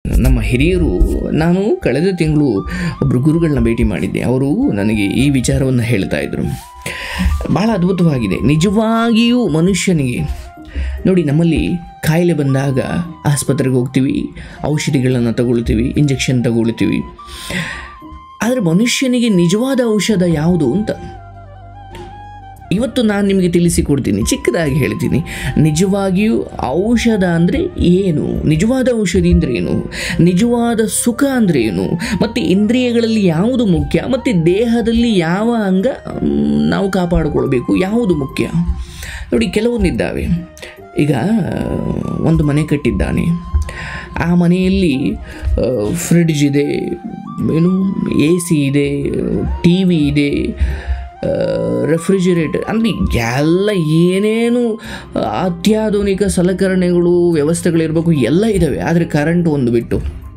ನಮ್ಮ ಹಿರಿಯರು ನಾನು ಕಳೆದ ತಿಂಗಳು ಒಬ್ಬರು ಗುರುಗಳನ್ನ ಭೇಟಿ ಮಾಡಿದ್ದೆ ಅವರು ನನಗೆ ಈ ವಿಚಾರವನ್ನು ಹೇಳ್ತಾ ಇದ್ರು ಭಾಳ ಅದ್ಭುತವಾಗಿದೆ ನಿಜವಾಗಿಯೂ ಮನುಷ್ಯನಿಗೆ ನೋಡಿ ನಮ್ಮಲ್ಲಿ ಕಾಯಿಲೆ ಬಂದಾಗ ಆಸ್ಪತ್ರೆಗೆ ಹೋಗ್ತೀವಿ ಔಷಧಿಗಳನ್ನು ತಗೊಳ್ತೀವಿ ಇಂಜೆಕ್ಷನ್ ತಗೊಳ್ತೀವಿ ಆದರೆ ಮನುಷ್ಯನಿಗೆ ನಿಜವಾದ ಔಷಧ ಯಾವುದು ಅಂತ ಇವತ್ತು ನಾನು ನಿಮಗೆ ತಿಳಿಸಿಕೊಡ್ತೀನಿ ಚಿಕ್ಕದಾಗಿ ಹೇಳ್ತೀನಿ ನಿಜವಾಗಿಯೂ ಔಷಧ ಅಂದರೆ ಏನು ನಿಜವಾದ ಔಷಧಿ ಅಂದರೆ ಏನು ನಿಜವಾದ ಸುಖ ಅಂದರೆ ಏನು ಮತ್ತು ಇಂದ್ರಿಯಗಳಲ್ಲಿ ಯಾವುದು ಮುಖ್ಯ ಮತ್ತು ದೇಹದಲ್ಲಿ ಯಾವ ಅಂಗ ಮ್, ನಾವು ಕಾಪಾಡಿಕೊಳ್ಬೇಕು ಯಾವುದು ಮುಖ್ಯ ನೋಡಿ ಕೆಲವೊಂದಿದ್ದಾವೆ ಈಗ ಒಂದು ಮನೆ ಕಟ್ಟಿದ್ದಾನೆ ಆ ಮನೆಯಲ್ಲಿ ಫ್ರಿಡ್ಜ್ ಇದೆ ಏನು ಎ ಸಿ ಇದೆ ಟಿ ವಿ ಇದೆ ರೆಫ್ರಿಜಿರೇಟರ್ ಅಂದರೆ ಎಲ್ಲ ಏನೇನು ಅತ್ಯಾಧುನಿಕ ಸಲಕರಣೆಗಳು ವ್ಯವಸ್ಥೆಗಳಿರಬೇಕು ಎಲ್ಲ ಇದ್ದಾವೆ ಆದರೆ ಕರೆಂಟ್ ಒಂದು ಬಿಟ್ಟು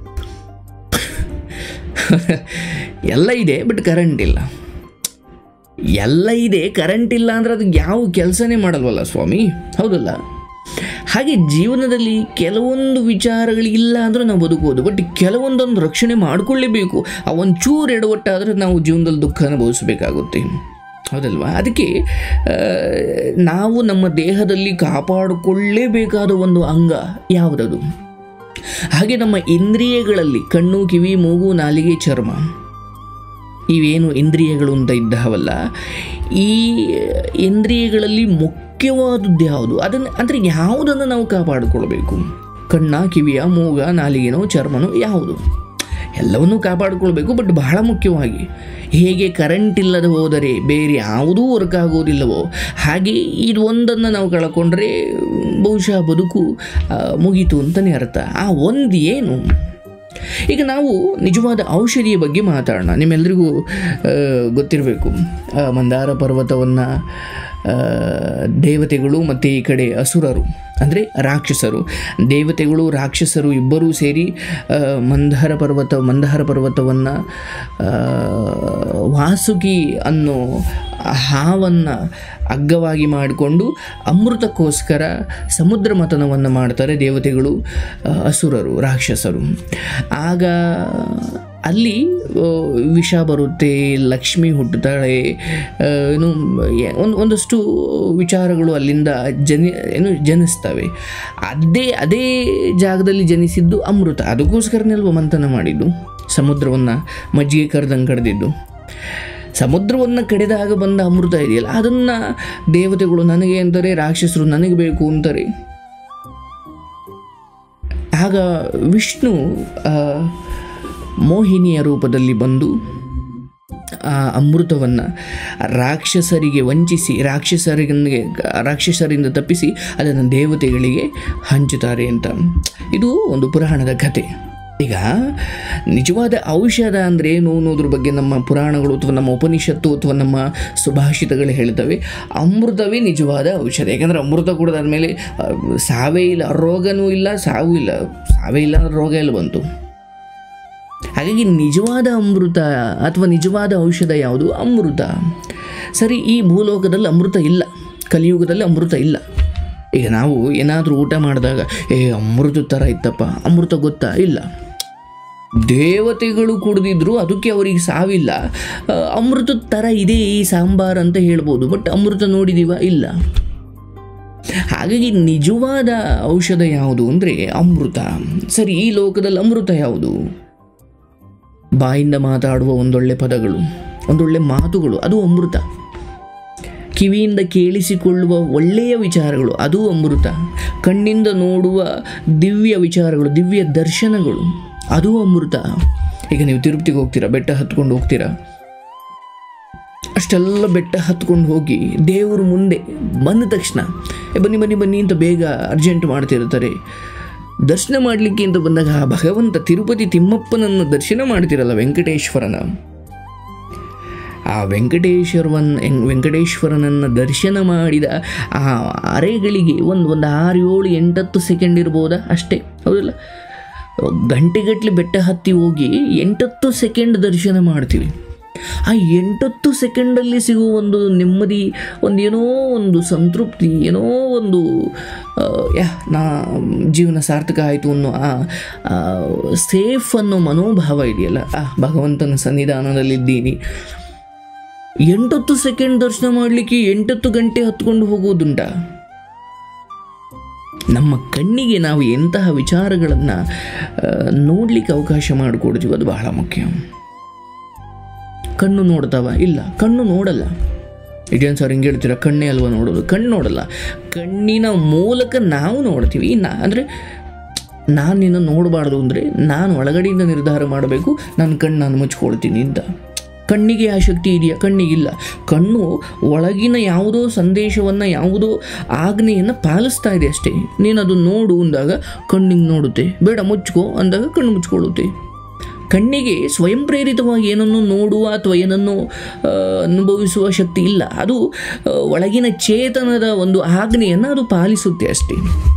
ಎಲ್ಲ ಇದೆ ಬಟ್ ಕರೆಂಟ್ ಇಲ್ಲ ಎಲ್ಲ ಇದೆ ಕರೆಂಟ್ ಇಲ್ಲ ಅಂದರೆ ಅದಕ್ಕೆ ಯಾವ ಕೆಲಸನೇ ಮಾಡಲ್ವಲ್ಲ ಸ್ವಾಮಿ ಹೌದಲ್ಲ ಹಾಗೆ ಜೀವನದಲ್ಲಿ ಕೆಲವೊಂದು ವಿಚಾರಗಳಿಲ್ಲ ಅಂದರೆ ನಾವು ಬದುಕೋದು ಬಟ್ ಕೆಲವೊಂದೊಂದು ರಕ್ಷಣೆ ಮಾಡಿಕೊಳ್ಳೇಬೇಕು ಆ ಒಂಚೂರು ಎಡವಟ್ಟಾದರೆ ನಾವು ಜೀವನದಲ್ಲಿ ದುಃಖ ಅನುಭವಿಸಬೇಕಾಗುತ್ತೆ ಹೌದಲ್ವಾ ಅದಕ್ಕೆ ಆ, ನಾವು ನಮ್ಮ ದೇಹದಲ್ಲಿ ಕಾಪಾಡಿಕೊಳ್ಳೇಬೇಕಾದ ಒಂದು ಅಂಗ ಯಾವುದದು ಹಾಗೆ ನಮ್ಮ ಇಂದ್ರಿಯಗಳಲ್ಲಿ ಕಣ್ಣು ಕಿವಿ ಮೂಗು ನಾಲಿಗೆ ಚರ್ಮ ಇವೇನು ಇಂದ್ರಿಯಗಳು ಅಂತ ಇದ್ದಾವಲ್ಲ ಈ ಇಂದ್ರಿಯಗಳಲ್ಲಿ ಮುಖ್ಯವಾದದ್ದು ಯಾವುದು ಅದನ್ನು ಅಂದರೆ ಯಾವುದನ್ನು ನಾವು ಕಾಪಾಡಿಕೊಳ್ಬೇಕು ಕಣ್ಣ ಕಿವಿಯ ಮೂಗ ನಾಲಿಗೆನೋ ಚರ್ಮನೋ ಯಾವುದು ಎಲ್ಲವನ್ನೂ ಕಾಪಾಡಿಕೊಳ್ಬೇಕು ಬಟ್ ಬಹಳ ಮುಖ್ಯವಾಗಿ ಹೇಗೆ ಕರೆಂಟ್ ಇಲ್ಲದೆ ಹೋದರೆ ಬೇರೆ ಯಾವುದೂ ವರ್ಕ್ ಆಗೋದಿಲ್ಲವೋ ಹಾಗೆ ಇದು ಒಂದನ್ನು ನಾವು ಕಳ್ಕೊಂಡ್ರೆ ಬಹುಶಃ ಬದುಕು ಆ, ಮುಗೀತು ಅಂತಲೇ ಅರ್ಥ ಆ ಒಂದು ಏನು ಈಗ ನಾವು ನಿಜವಾದ ಔಷಧಿಯ ಬಗ್ಗೆ ಮಾತಾಡೋಣ ನಿಮ್ಮೆಲ್ಲರಿಗೂ ಆ, ಗೊತ್ತಿರಬೇಕು ಆ, ಮಂದಾರ ಪರ್ವತವನ್ನು ದೇವತೆಗಳು ಮತ್ತು ಈ ಕಡೆ ಅಸುರರು ಅಂದರೆ ರಾಕ್ಷಸರು ದೇವತೆಗಳು ರಾಕ್ಷಸರು ಇಬ್ಬರೂ ಸೇರಿ ಆ, ಮಂದರ ಪರ್ವತ ಮಂದರ ಪರ್ವತವನ್ನು ವಾಸುಕಿ ಅನ್ನೋ ಹಾವನ್ನು ಅಗ್ಗವಾಗಿ ಮಾಡಿಕೊಂಡು ಅಮೃತಕ್ಕೋಸ್ಕರ ಸಮುದ್ರ ಮಥನವನ್ನು ಮಾಡ್ತಾರೆ ದೇವತೆಗಳು ಆ, ಅಸುರರು ರಾಕ್ಷಸರು ಆಗ ಅಲ್ಲಿ ಆ, ವಿಷ ಬರುತ್ತೆ ಲಕ್ಷ್ಮಿ ಹುಟ್ಟುತ್ತಾಳೆ ಆ, ಏನು ಎ- ಒಂದು ಒಂದಷ್ಟು ವಿಚಾರಗಳು ಅಲ್ಲಿಂದ ಜನಿ ಏನು ಜನಿಸ್ತವೆ ಅದೇ ಅದೇ ಜಾಗದಲ್ಲಿ ಜನಿಸಿದ್ದು ಅಮೃತ ಅದಕ್ಕೋಸ್ಕರನೇ ಅಲ್ವ ಮಂಥನ ಮಾಡಿದ್ದು ಸಮುದ್ರವನ್ನು ಮಜ್ಜಿಗೆ ಕರೆದಂಗೆ ಕಡ್ದಿದ್ದು ಸಮುದ್ರವನ್ನು ಕಡಿದಾಗ ಬಂದ ಅಮೃತ ಇದೆಯಲ್ಲ ಅದನ್ನು ದೇವತೆಗಳು ನನಗೆ ಅಂತಾರೆ ರಾಕ್ಷಸರು ನನಗೆ ಬೇಕು ಅಂತಾರೆ ಆಗ ವಿಷ್ಣು ಆ, ಮೋಹಿನಿಯ ರೂಪದಲ್ಲಿ ಬಂದು ಆ ಅಮೃತವನ್ನು ರಾಕ್ಷಸರಿಗೆ ವಂಚಿಸಿ ರಾಕ್ಷಸರಿಗೆ ರಾಕ್ಷಸರಿಂದ ತಪ್ಪಿಸಿ ಅದನ್ನು ದೇವತೆಗಳಿಗೆ ಹಂಚುತ್ತಾರೆ ಅಂತ ಇದು ಒಂದು ಪುರಾಣದ ಕಥೆ ಈಗ ನಿಜವಾದ ಔಷಧ ಅಂದರೆ ಏನು ಅನ್ನೋದ್ರ ಬಗ್ಗೆ ನಮ್ಮ ಪುರಾಣಗಳು ಅಥವಾ ನಮ್ಮ ಉಪನಿಷತ್ತು ಅಥವಾ ನಮ್ಮ ಸುಭಾಷಿತಗಳು ಹೇಳ್ತವೆ ಅಮೃತವೇ ನಿಜವಾದ ಔಷಧ ಯಾಕಂದರೆ ಅಮೃತ ಕುಡಿದಾದ್ಮೇಲೆ ಆ, ಸಾವೇ ಇಲ್ಲ ರೋಗನೂ ಇಲ್ಲ ಸಾವು ಇಲ್ಲ ಸಾವೇ ಇಲ್ಲ ಅಂದ್ರೆ ರೋಗ ಎಲ್ಲ ಬಂತು ಹಾಗಾಗಿ ನಿಜವಾದ ಅಮೃತ ಅಥವಾ ನಿಜವಾದ ಔಷಧ ಯಾವುದು ಅಮೃತ ಸರಿ ಈ ಭೂಲೋಕದಲ್ಲಿ ಅಮೃತ ಇಲ್ಲ ಕಲಿಯುಗದಲ್ಲಿ ಅಮೃತ ಇಲ್ಲ ಈಗ ನಾವು ಏನಾದರೂ ಊಟ ಮಾಡಿದಾಗ ಏ ಅಮೃತ ಥರ ಇತ್ತಪ್ಪ ಅಮೃತ ಗೊತ್ತಾ ಇಲ್ಲ ದೇವತೆಗಳು ಕುಡಿದಿದ್ರು ಅದಕ್ಕೆ ಅವರಿಗೆ ಸಾವಿಲ್ಲ ಆ, ಅಮೃತದ ಥರ ಇದೆ ಈ ಸಾಂಬಾರ್ ಅಂತ ಹೇಳ್ಬೋದು ಬಟ್ ಅಮೃತ ನೋಡಿದೀವ ಇಲ್ಲ ಹಾಗಾಗಿ ನಿಜವಾದ ಔಷಧ ಯಾವುದು ಅಂದರೆ ಅಮೃತ ಸರಿ ಈ ಲೋಕದಲ್ಲಿ ಅಮೃತ ಯಾವುದು ಬಾಯಿಂದ ಮಾತಾಡುವ ಒಂದೊಳ್ಳೆ ಪದಗಳು ಒಂದೊಳ್ಳೆ ಮಾತುಗಳು ಅದು ಅಮೃತ ಕಿವಿಯಿಂದ ಕೇಳಿಸಿಕೊಳ್ಳುವ ಒಳ್ಳೆಯ ವಿಚಾರಗಳು ಅದು ಅಮೃತ ಕಣ್ಣಿಂದ ನೋಡುವ ದಿವ್ಯ ವಿಚಾರಗಳು ದಿವ್ಯ ದರ್ಶನಗಳು ಅದು ಅಮೃತ ಈಗ ನೀವು ತಿರುಪತಿಗೆ ಹೋಗ್ತೀರಾ ಬೆಟ್ಟ ಹತ್ಕೊಂಡು ಹೋಗ್ತೀರಾ ಅಷ್ಟೆಲ್ಲ ಬೆಟ್ಟ ಹತ್ಕೊಂಡು ಹೋಗಿ ದೇವರು ಮುಂದೆ ಬಂದ ತಕ್ಷಣ "ಏ, ಬನ್ನಿ ಬನ್ನಿ ಬನ್ನಿ ಅಂತ ಬೇಗ ಅರ್ಜೆಂಟ್ ಮಾಡ್ತಿರ್ತಾರೆ ದರ್ಶನ ಮಾಡಲಿಕ್ಕೆ ಅಂತ ಬಂದಾಗ ಆ ಭಗವಂತ ತಿರುಪತಿ ತಿಮ್ಮಪ್ಪನನ್ನು ದರ್ಶನ ಮಾಡ್ತಿರಲ್ಲ ವೆಂಕಟೇಶ್ವರನ ಆ ವೆಂಕಟೇಶ್ವರವನ್ ವೆಂಕಟೇಶ್ವರನನ್ನು ದರ್ಶನ ಮಾಡಿದ ಆ ಅರೆಗಳಿಗೆ ಒಂದು ಒಂದು ಆರು ಏಳು ಎಂಟತ್ತು ಸೆಕೆಂಡ್ ಇರ್ಬೋದಾ ಅಷ್ಟೇ ಹೌದಲ್ಲ ಗಂಟೆಗಟ್ಟಲೆ ಬೆಟ್ಟ ಹತ್ತಿ ಹೋಗಿ ಎಂಟತ್ತು ಸೆಕೆಂಡ್ ದರ್ಶನ ಮಾಡ್ತೀವಿ ಆ ಎಂಟತ್ತು ಸೆಕೆಂಡಲ್ಲಿ ಸಿಗುವ ಒಂದು ನೆಮ್ಮದಿ ಒಂದು ಏನೋ ಒಂದು ಸಂತೃಪ್ತಿ ಏನೋ ಒಂದು ಆ, ಯಾ ನಾ ಜೀವನ ಸಾರ್ಥಕ ಆಯಿತು ಅನ್ನೋ ಆ ಸೇಫ್ ಅನ್ನೋ ಮನೋಭಾವ ಇದೆಯಲ್ಲ ಆ ಭಗವಂತನ ಸನ್ನಿಧಾನದಲ್ಲಿದ್ದೀನಿ ಎಂಟತ್ತು ಸೆಕೆಂಡ್ ದರ್ಶನ ಮಾಡಲಿಕ್ಕೆ ಎಂಟತ್ತು ಗಂಟೆ ಹತ್ಕೊಂಡು ಹೋಗುವುದುಂಟ ನಮ್ಮ ಕಣ್ಣಿಗೆ ನಾವು ಎಂತಹ ವಿಚಾರಗಳನ್ನು ನೋಡಲಿಕ್ಕೆ ಅವಕಾಶ ಮಾಡಿಕೊಡ್ತೀವಿ ಅದು ಬಹಳ ಮುಖ್ಯ ಕಣ್ಣು ನೋಡ್ತಾವ ಇಲ್ಲ ಕಣ್ಣು ನೋಡಲ್ಲ ಇದೇನು ಸರ್ ಹಿಂಗೆ ಹೇಳ್ತೀರಾ ಕಣ್ಣೇ ಅಲ್ವಾ ನೋಡೋದು ಕಣ್ಣು ನೋಡಲ್ಲ ಕಣ್ಣಿನ ಮೂಲಕ ನಾವು ನೋಡ್ತೀವಿ ನಾ ಅಂದರೆ ನಾನು ನಿನ್ನ ನೋಡಬಾರ್ದು ಅಂದರೆ ನಾನು ಒಳಗಡೆಯಿಂದ ನಿರ್ಧಾರ ಮಾಡಬೇಕು ನನ್ನ ಕಣ್ಣು ನಾನು ಮುಚ್ಕೊಳ್ತೀನಿ ಅಂತ ಕಣ್ಣಿಗೆ ಆ ಶಕ್ತಿ ಇದೆಯಾ ಕಣ್ಣಿಗಿಲ್ಲ ಕಣ್ಣು ಒಳಗಿನ ಯಾವುದೋ ಸಂದೇಶವನ್ನು ಯಾವುದೋ ಆಜ್ಞೆಯನ್ನು ಪಾಲಿಸ್ತಾ ಇದೆ ಅಷ್ಟೇ ನೀನು ಅದು ನೋಡು ಅಂದಾಗ ಕಣ್ಣಿಗೆ ನೋಡುತ್ತೆ ಬೇಡ ಮುಚ್ಕೋ ಅಂದಾಗ ಕಣ್ಣು ಮುಚ್ಕೊಳ್ಳುತ್ತೆ ಕಣ್ಣಿಗೆ ಸ್ವಯಂ ಪ್ರೇರಿತವಾಗಿ ಏನನ್ನು ನೋಡುವ ಅಥವಾ ಏನನ್ನು ಆ, ಅನುಭವಿಸುವ ಶಕ್ತಿ ಇಲ್ಲ ಅದು ಆ, ಒಳಗಿನ ಚೇತನದ ಒಂದು ಆಜ್ಞೆಯನ್ನು ಅದು ಪಾಲಿಸುತ್ತೆ ಅಷ್ಟೇ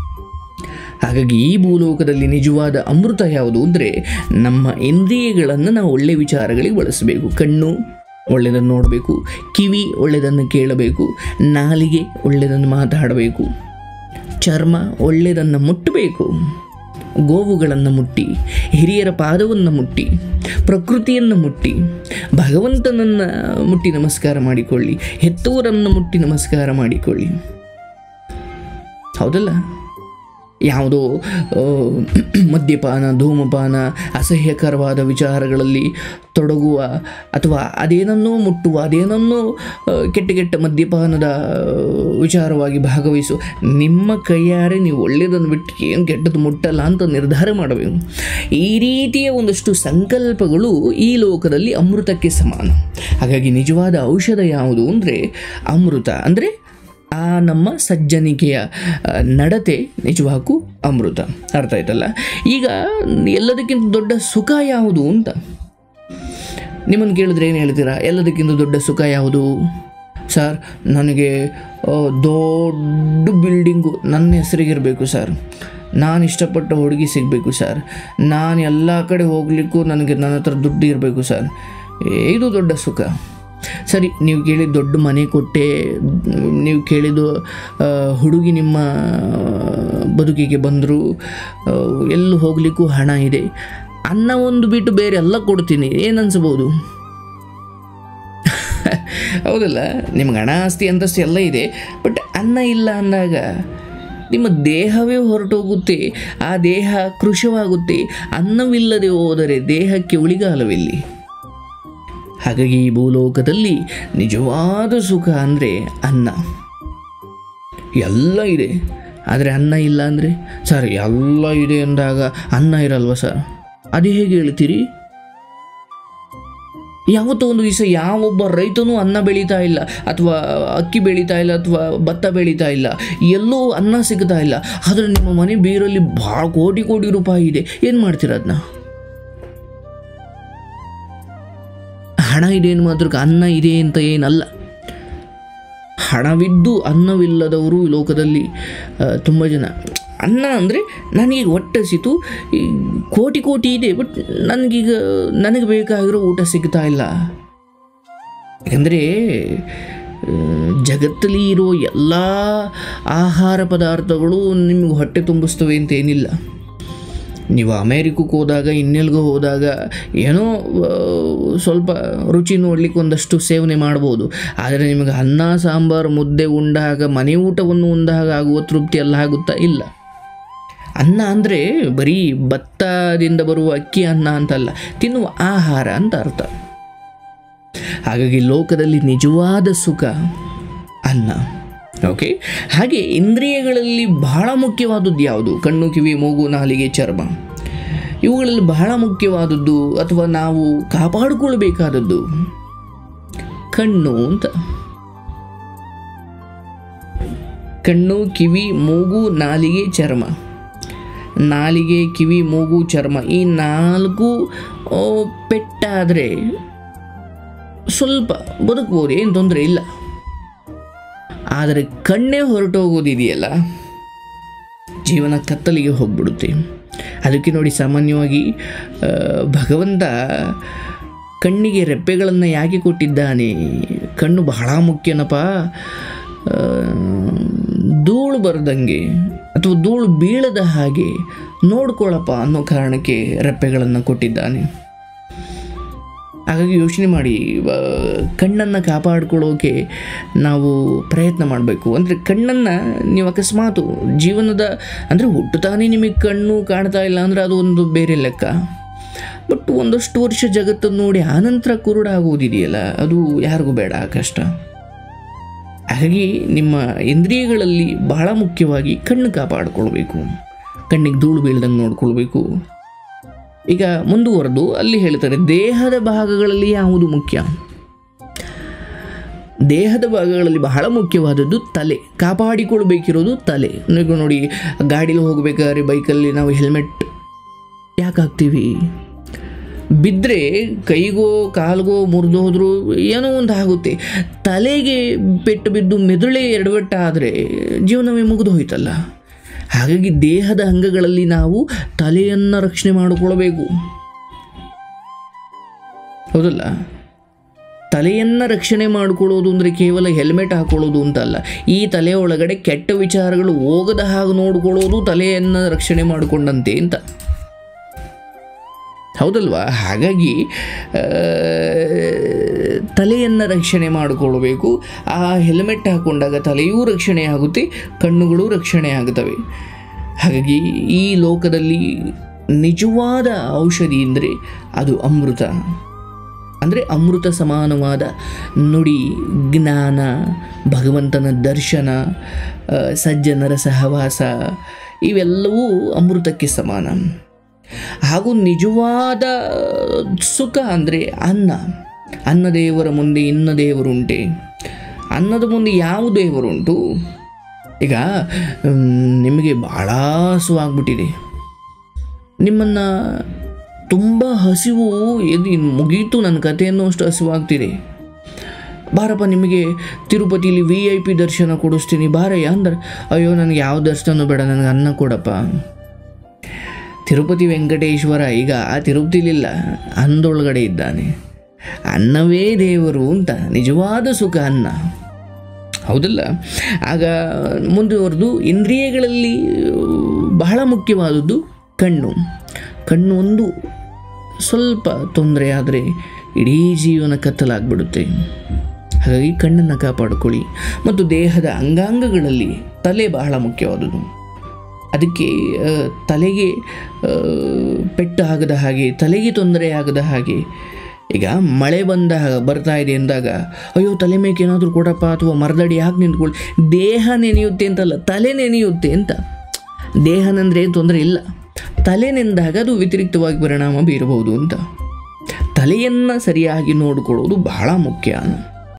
ಹಾಗಾಗಿ ಈ ಭೂಲೋಕದಲ್ಲಿ ನಿಜವಾದ ಅಮೃತ ಯಾವುದು ಅಂದರೆ ನಮ್ಮ ಇಂದ್ರಿಯಗಳನ್ನು ನಾವು ಒಳ್ಳೆ ವಿಚಾರಗಳಿಗೆ ಬಳಸಬೇಕು ಕಣ್ಣು ಒಳ್ಳೆಯದನ್ನು ನೋಡಬೇಕು ಕಿವಿ ಒಳ್ಳೆಯದನ್ನು ಕೇಳಬೇಕು ನಾಲಿಗೆ ಒಳ್ಳೆಯದನ್ನು ಮಾತಾಡಬೇಕು ಚರ್ಮ ಒಳ್ಳೆಯದನ್ನು ಮುಟ್ಟಬೇಕು ಗೋವುಗಳನ್ನು ಮುಟ್ಟಿ ಹಿರಿಯರ ಪಾದವನ್ನು ಮುಟ್ಟಿ ಪ್ರಕೃತಿಯನ್ನು ಮುಟ್ಟಿ ಭಗವಂತನನ್ನು ಮುಟ್ಟಿ ನಮಸ್ಕಾರ ಮಾಡಿಕೊಳ್ಳಿ ಹೆತ್ತವರನ್ನು ಮುಟ್ಟಿ ನಮಸ್ಕಾರ ಮಾಡಿಕೊಳ್ಳಿ ಹೌದಲ್ಲ ಯಾವುದೋ ಆ, ಮದ್ಯಪಾನ ಧೂಮಪಾನ ಅಸಹ್ಯಕರವಾದ ವಿಚಾರಗಳಲ್ಲಿ ತೊಡಗುವ ಅಥವಾ ಅದೇನನ್ನೋ ಮುಟ್ಟುವ ಅದೇನನ್ನೋ ಆ, ಕೆಟ್ಟ ಕೆಟ್ಟ ಮದ್ಯಪಾನದ ಆ, ವಿಚಾರವಾಗಿ ಭಾಗವಹಿಸು ನಿಮ್ಮ ಕೈಯಾರೆ ನೀವು ಒಳ್ಳೆಯದನ್ನು ಬಿಟ್ಟು ಏನು ಕೆಟ್ಟದ್ದು ಮುಟ್ಟಲ್ಲ ಅಂತ ನಿರ್ಧಾರ ಮಾಡಬೇಕು ಈ ರೀತಿಯ ಒಂದಷ್ಟು ಸಂಕಲ್ಪಗಳು ಈ ಲೋಕದಲ್ಲಿ ಅಮೃತಕ್ಕೆ ಸಮಾನ ಹಾಗಾಗಿ ನಿಜವಾದ ಔಷಧ ಯಾವುದು ಅಂದರೆ ಅಮೃತ ಅಂದರೆ ಆ ನಮ್ಮ ಸಜ್ಜನಿಕೆಯ ಆ, ನಡತೆ ನಿಜವಾಗೂ ಅಮೃತ ಅರ್ಥ ಆಯ್ತಲ್ಲ ಈಗ ಎಲ್ಲದಕ್ಕಿಂತ ದೊಡ್ಡ ಸುಖ ಯಾವುದು ಅಂತ ನಿಮ್ಮನ್ನು ಕೇಳಿದ್ರೆ ಏನು ಹೇಳ್ತೀರಾ ಎಲ್ಲದಕ್ಕಿಂತ ದೊಡ್ಡ ಸುಖ ಯಾವುದು ಸರ್ ನನಗೆ ಆ, ದೊಡ್ಡ ಬಿಲ್ಡಿಂಗು ನನ್ನ ಹೆಸರಿಗಿರಬೇಕು ಸರ್ ನಾನು ಇಷ್ಟಪಟ್ಟ ಹುಡುಗಿ ಸಿಗಬೇಕು ಸರ್ ನಾನು ಎಲ್ಲ ಕಡೆ ಹೋಗಲಿಕ್ಕೂ ನನಗೆ ನನ್ನ ಹತ್ರ ದುಡ್ಡು ಇರಬೇಕು ಸರ್ ಇದು ದೊಡ್ಡ ಸುಖ ಸರಿ ನೀವು ಕೇಳಿದ ದೊಡ್ಡ ಮನೆ ಕೊಟ್ಟೆ ನೀವು ಕೇಳಿದ ಆ, ಹುಡುಗಿ ನಿಮ್ಮ ಬದುಕಿಗೆ ಬಂದರು ಎಲ್ಲೂ ಹೋಗಲಿಕ್ಕೂ ಹಣ ಇದೆ ಅನ್ನ ಒಂದು ಬಿಟ್ಟು ಬೇರೆ ಎಲ್ಲ ಕೊಡ್ತೀನಿ ಏನು ಅನ್ಸ್ಬೋದು ಹೌದಲ್ಲ ನಿಮ್ಗೆ ಹಣ ಆಸ್ತಿ ಅಂತಸ್ತು ಎಲ್ಲ ಇದೆ ಬಟ್ ಅನ್ನ ಇಲ್ಲ ಅಂದಾಗ ನಿಮ್ಮ ದೇಹವೇ ಹೊರಟೋಗುತ್ತೆ ಆ ದೇಹ ಕೃಶವಾಗುತ್ತೆ ಅನ್ನವಿಲ್ಲದೆ ಹೋದರೆ ದೇಹಕ್ಕೆ ಉಳಿಗಾಲವಿಲ್ಲಿ ಹಾಗಾಗಿ ಈ ಭೂಲೋಕದಲ್ಲಿ ನಿಜವಾದ ಸುಖ ಅಂದರೆ ಅನ್ನ ಎಲ್ಲ ಇದೆ ಆದರೆ ಅನ್ನ ಇಲ್ಲ ಅಂದರೆ ಸರ್ ಎಲ್ಲ ಇದೆ ಅಂದಾಗ ಅನ್ನ ಇರಲ್ವ ಸರ್ ಅದು ಹೇಗೆ ಹೇಳ್ತೀರಿ ಯಾವತ್ತೋ ಒಂದು ದಿವಸ ಯಾವೊಬ್ಬ ರೈತನೂ ಅನ್ನ ಬೆಳೀತಾ ಇಲ್ಲ ಅಥವಾ ಅಕ್ಕಿ ಬೆಳೀತಾ ಇಲ್ಲ ಅಥವಾ ಭತ್ತ ಬೆಳೀತಾ ಇಲ್ಲ ಎಲ್ಲೋ ಅನ್ನ ಸಿಗ್ತಾ ಇಲ್ಲ ಆದರೆ ನಿಮ್ಮ ಮನೆ ಬೀರಲ್ಲಿ ಭಾಳ ಕೋಟಿ ಕೋಟಿ ರೂಪಾಯಿ ಇದೆ ಏನು ಮಾಡ್ತೀರ ಅದನ್ನ ಹಣ ಇದೆ ಅನ್ನೋ ಮಾತ್ರಕ್ಕೆ ಅನ್ನ ಇದೆ ಅಂತ ಏನಲ್ಲ ಹಣವಿದ್ದು ಅನ್ನವಿಲ್ಲದವರು ಈ ಲೋಕದಲ್ಲಿ ತುಂಬ ಜನ ಅನ್ನ ಅಂದರೆ ನನಗೀಗ ಹೊಟ್ಟೆ ಹಸಿತು ಈ ಕೋಟಿ ಕೋಟಿ ಇದೆ ಬಟ್ ನನಗೀಗ ನನಗೆ ಬೇಕಾಗಿರೋ ಊಟ ಸಿಗ್ತಾ ಇಲ್ಲ ಯಾಕಂದರೆ ಜಗತ್ತಲ್ಲಿ ಇರೋ ಎಲ್ಲ ಆಹಾರ ಪದಾರ್ಥಗಳು ನಿಮಗೆ ಹೊಟ್ಟೆ ತುಂಬಿಸ್ತವೆ ಅಂತ ಏನಿಲ್ಲ ನೀವು ಅಮೇರಿಕಕ್ಕೆ ಹೋದಾಗ ಇನ್ನೆಲ್ಗೋ ಹೋದಾಗ ಏನೋ ಆ, ಸ್ವಲ್ಪ ರುಚಿ ನೋಡ್ಲಿಕ್ಕೆ ಒಂದಷ್ಟು ಸೇವನೆ ಮಾಡ್ಬೋದು ಆದರೆ ನಿಮಗೆ ಅನ್ನ ಸಾಂಬಾರು ಮುದ್ದೆ ಉಂಡಾಗ ಮನೆ ಊಟವನ್ನು ಉಂಡಾಗ ಆಗುವ ತೃಪ್ತಿ ಎಲ್ಲ ಆಗುತ್ತಾ ಇಲ್ಲ ಅನ್ನ ಅಂದರೆ ಬರೀ ಭತ್ತದಿಂದ ಬರುವ ಅಕ್ಕಿ ಅನ್ನ ಅಂತಲ್ಲ ತಿನ್ನುವ ಆಹಾರ ಅಂತ ಅರ್ಥ ಹಾಗಾಗಿ ಲೋಕದಲ್ಲಿ ನಿಜವಾದ ಸುಖ ಅನ್ನ ಓಕೆ ಹಾಗೆ ಇಂದ್ರಿಯಗಳಲ್ಲಿ ಬಹಳ ಮುಖ್ಯವಾದದ್ದು ಯಾವುದು ಕಣ್ಣು ಕಿವಿ ಮೂಗು ನಾಲಿಗೆ ಚರ್ಮ ಇವುಗಳಲ್ಲಿ ಬಹಳ ಮುಖ್ಯವಾದದ್ದು ಅಥವಾ ನಾವು ಕಾಪಾಡಿಕೊಳ್ಬೇಕಾದದ್ದು ಕಣ್ಣು ಅಂತ ಕಣ್ಣು ಕಿವಿ ಮೂಗು ನಾಲಿಗೆ ಚರ್ಮ ನಾಲಿಗೆ ಕಿವಿ ಮೂಗು ಚರ್ಮ ಈ ನಾಲ್ಕು ಆ, ಪೆಟ್ಟಾದರೆ ಸ್ವಲ್ಪ ಬದುಕ್ಬೋದು ಏನು ತೊಂದರೆ ಇಲ್ಲ ಆದರೆ ಕಣ್ಣೇ ಹೊರಟೋಗೋದಿದೆಯಲ್ಲ ಜೀವನ ಕತ್ತಲಿಗೆ ಹೋಗ್ಬಿಡುತ್ತೆ ಅದಕ್ಕೆ ನೋಡಿ ಸಾಮಾನ್ಯವಾಗಿ ಆ, ಭಗವಂತ ಕಣ್ಣಿಗೆ ರೆಪ್ಪೆಗಳನ್ನು ಯಾಕೆ ಕೊಟ್ಟಿದ್ದಾನೆ ಕಣ್ಣು ಬಹಳ ಮುಖ್ಯನಪ್ಪ ಆ, ಧೂಳು ಬರದಂಗೆ ಅಥವಾ ಧೂಳು ಬೀಳದ ಹಾಗೆ ನೋಡ್ಕೊಳ್ಳಪ್ಪ ಅನ್ನೋ ಕಾರಣಕ್ಕೆ ರೆಪ್ಪೆಗಳನ್ನು ಕೊಟ್ಟಿದ್ದಾನೆ ಹಾಗಾಗಿ ಯೋಚನೆ ಮಾಡಿ ಕಣ್ಣನ್ನು ಕಾಪಾಡ್ಕೊಳ್ಳೋಕೆ ನಾವು ಪ್ರಯತ್ನ ಮಾಡಬೇಕು ಅಂದರೆ ಕಣ್ಣನ್ನು ನೀವು ಅಕಸ್ಮಾತು ಜೀವನದ ಅಂದರೆ ಹುಟ್ಟುತ್ತಾನೆ ನಿಮಗೆ ಕಣ್ಣು ಕಾಣ್ತಾ ಇಲ್ಲ ಅಂದರೆ ಅದು ಒಂದು ಬೇರೆ ಲೆಕ್ಕ ಬಟ್ ಒಂದಷ್ಟು ವರ್ಷ ಜಗತ್ತನ್ನು ನೋಡಿ ಆನಂತರ ಕುರುಡಾಗುವುದಿದೆಯಲ್ಲ ಅದು ಯಾರಿಗೂ ಬೇಡ ಆ ಕಷ್ಟ ಹಾಗಾಗಿ ನಿಮ್ಮ ಇಂದ್ರಿಯಗಳಲ್ಲಿ ಬಹಳ ಮುಖ್ಯವಾಗಿ ಕಣ್ಣು ಕಾಪಾಡಿಕೊಳ್ಬೇಕು ಕಣ್ಣಿಗೆ ಧೂಳು ಬೀಳ್ದಂಗೆ ನೋಡ್ಕೊಳ್ಬೇಕು ಈಗ ಮುಂದುವರೆದು ಅಲ್ಲಿ ಹೇಳ್ತಾರೆ ದೇಹದ ಭಾಗಗಳಲ್ಲಿ ಯಾವುದು ಮುಖ್ಯ ದೇಹದ ಭಾಗಗಳಲ್ಲಿ ಬಹಳ ಮುಖ್ಯವಾದದ್ದು ತಲೆ ಕಾಪಾಡಿಕೊಳ್ಬೇಕಿರೋದು ತಲೆ ಈಗ ನೋಡಿ ಗಾಡೀಲಿ ಹೋಗ್ಬೇಕಾದ್ರೆ ಬೈಕಲ್ಲಿ ನಾವು ಹೆಲ್ಮೆಟ್ ಯಾಕೆ ಹಾಕ್ತೀವಿ ಬಿದ್ದರೆ ಕೈಗೋ ಕಾಲ್ಗೋ ಮುರಿದು ಹೋದ್ರು ಏನೋ ಒಂದು ಆಗುತ್ತೆ ತಲೆಗೆ ಪೆಟ್ಟು ಬಿದ್ದು ಮೆದುಳೆ ಎಡವಟ್ಟ ಆದರೆ ಜೀವನವೇ ಮುಗಿದು ಹೋಯ್ತಲ್ಲ ಹಾಗಾಗಿ ದೇಹದ ಅಂಗಗಳಲ್ಲಿ ನಾವು ತಲೆಯನ್ನು ರಕ್ಷಣೆ ಮಾಡಿಕೊಳ್ಬೇಕು ಹೌದಲ್ಲ ತಲೆಯನ್ನು ರಕ್ಷಣೆ ಮಾಡಿಕೊಳ್ಳೋದು ಅಂದರೆ ಕೇವಲ ಹೆಲ್ಮೆಟ್ ಹಾಕೊಳ್ಳೋದು ಅಂತಲ್ಲ ಈ ತಲೆ ಒಳಗಡೆ ಕೆಟ್ಟ ವಿಚಾರಗಳು ಹೋಗದ ಹಾಗೆ ನೋಡಿಕೊಳ್ಳೋದು ತಲೆಯನ್ನು ರಕ್ಷಣೆ ಮಾಡಿಕೊಂಡಂತೆ ಅಂತ ಹೌದಲ್ವಾ ಹಾಗಾಗಿ ಆ, ತಲೆಯನ್ನು ರಕ್ಷಣೆ ಮಾಡಿಕೊಳ್ಬೇಕು ಆ ಹೆಲ್ಮೆಟ್ ಹಾಕೊಂಡಾಗ ತಲೆಯೂ ರಕ್ಷಣೆ ಆಗುತ್ತೆ ಕಣ್ಣುಗಳು ರಕ್ಷಣೆ ಆಗುತ್ತವೆ ಹಾಗಾಗಿ ಈ ಲೋಕದಲ್ಲಿ ನಿಜವಾದ ಔಷಧಿ ಅಂದರೆ ಅದು ಅಮೃತ ಅಂದರೆ ಅಮೃತ ಸಮಾನವಾದ ನುಡಿ ಜ್ಞಾನ ಭಗವಂತನ ದರ್ಶನ ಆ, ಸಜ್ಜನರ ಸಹವಾಸ ಇವೆಲ್ಲವೂ ಅಮೃತಕ್ಕೆ ಸಮಾನ ಹಾಗೂ ನಿಜವಾದ ಸುಖ ಅಂದರೆ ಅನ್ನ ಅನ್ನ ದೇವರ ಮುಂದೆ ಇನ್ನ ದೇವರುಂಟೆ ಅನ್ನದ ಮುಂದೆ ಯಾವ ದೇವರುಂಟು ಈಗ ಮ್, ನಿಮಗೆ ಭಾಳ ಹಸುವಾಗ್ಬಿಟ್ಟಿದೆ ನಿಮ್ಮನ್ನು ತುಂಬ ಹಸಿವು ಎದು ಇನ್ನು ಮುಗೀತು ನನ್ನ ಕಥೆಯನ್ನು ಅಷ್ಟು ಹಸಿವಾಗ್ತಿದೆ ಬಾರಪ್ಪ ನಿಮಗೆ ತಿರುಪತಿಲಿ ವಿ ಐ ಪಿ ದರ್ಶನ ಕೊಡಿಸ್ತೀನಿ ಬಾರಯ್ಯ ಅಂದ್ರೆ ಅಯ್ಯೋ ನನಗೆ ಯಾವ ದರ್ಶನ ಬೇಡ ನನಗೆ ಅನ್ನ ಕೊಡಪ್ಪ ತಿರುಪತಿ ವೆಂಕಟೇಶ್ವರ ಈಗ ತಿರುಪತಿಲಿಲ್ಲ ಅನ್ನದೊಳಗಡೆ ಇದ್ದಾನೆ ಅನ್ನವೇ ದೇವರು ಅಂತ ನಿಜವಾದ ಸುಖ ಅನ್ನ ಹೌದಲ್ಲ ಆಗ ಮುಂದುವರೆದು ಇಂದ್ರಿಯಗಳಲ್ಲಿ ಬಹಳ ಮುಖ್ಯವಾದದ್ದು ಕಣ್ಣು ಕಣ್ಣು ಒಂದು ಸ್ವಲ್ಪ ತೊಂದರೆ ಆದರೆ ಇಡೀ ಜೀವನ ಕತ್ತಲಾಗ್ಬಿಡುತ್ತೆ ಹಾಗಾಗಿ ಕಣ್ಣನ್ನು ಕಾಪಾಡಿಕೊಳ್ಳಿ ಮತ್ತು ದೇಹದ ಅಂಗಾಂಗಗಳಲ್ಲಿ ತಲೆ ಬಹಳ ಮುಖ್ಯವಾದುದು ಅದಕ್ಕೆ ಆ, ತಲೆಗೆ ಆ, ಪೆಟ್ಟು ಆಗದ ಹಾಗೆ ತಲೆಗೆ ತೊಂದರೆ ಆಗದ ಹಾಗೆ ಈಗ ಮಳೆ ಬಂದಾಗ ಬರ್ತಾ ಇದೆ ಅಂದಾಗ ಅಯ್ಯೋ ತಲೆ ಮೇಕೆ ಏನಾದರೂ ಕೊಡಪ್ಪ ಅಥವಾ ಮರದಡಿ ಯಾಕೆ ನಿಂತ್ಕೊಳ್ಳಿ ದೇಹ ನೆನೆಯುತ್ತೆ ಅಂತಲ್ಲ ತಲೆ ನೆನೆಯುತ್ತೆ ಅಂತ ದೇಹನಂದ್ರೆ ಏನು ತೊಂದರೆ ಇಲ್ಲ ತಲೆ ನೆಂದಾಗ ಅದು ವ್ಯತಿರಿಕ್ತವಾಗಿ ಪರಿಣಾಮ ಬೀರಬಹುದು ಅಂತ ತಲೆಯನ್ನು ಸರಿಯಾಗಿ ನೋಡಿಕೊಳ್ಳೋದು ಬಹಳ ಮುಖ್ಯ